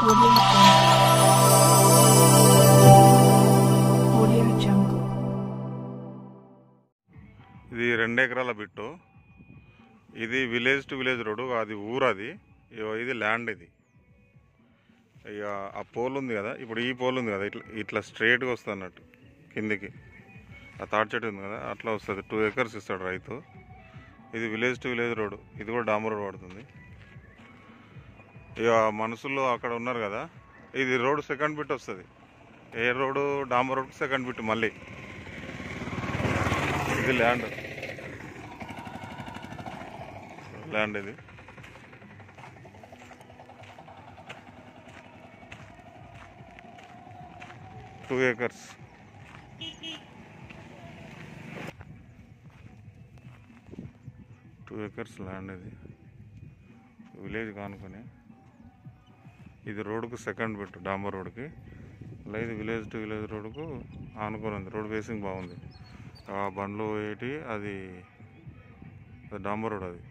Audio Jungle. Audio Jungle. ఇది రెండు ఎకరాల బిట్టు ఇది విలేజ్ టు విలేజ్ రోడ్డు అది ఊరు అది ఇగో ఇది ల్యాండ్ ఇది ఇక ఆ పోల్ ఉంది కదా ఇప్పుడు ఈ పోల్ ఉంది కదా ఇట్లా ఇట్లా స్ట్రైట్గా వస్తుంది అన్నట్టు కిందికి ఆ తాటి చెట్టు ఉంది కదా అట్లా వస్తుంది టూ ఎకర్స్ ఇస్తాడు రైతు ఇది విలేజ్ టు విలేజ్ రోడ్ ఇది కూడా డాంబర్ రోడ్ పడుతుంది ఇక మనుషులు అక్కడ ఉన్నారు కదా ఇది రోడ్ సెకండ్ బిట్ వస్తుంది ఏ రోడ్డు డాంబర్ రోడ్ సెకండ్ బిట్ మళ్ళీ ఇది ల్యాండ్ ల్యాండ్ ఇది two acres two acres land ఇది విలేజ్ కానుకొని ఇది రోడ్డుకు సెకండ్ బిట్ డాంబర్ రోడ్కి అలా ఇది విలేజ్ టు విలేజ్ రోడ్డుకు ఆనుకొని ఉంది రోడ్ ఫేసింగ్ బాగుంది ఆ బండ్లు ఏంటి అది అది డాంబర్ రోడ్ అది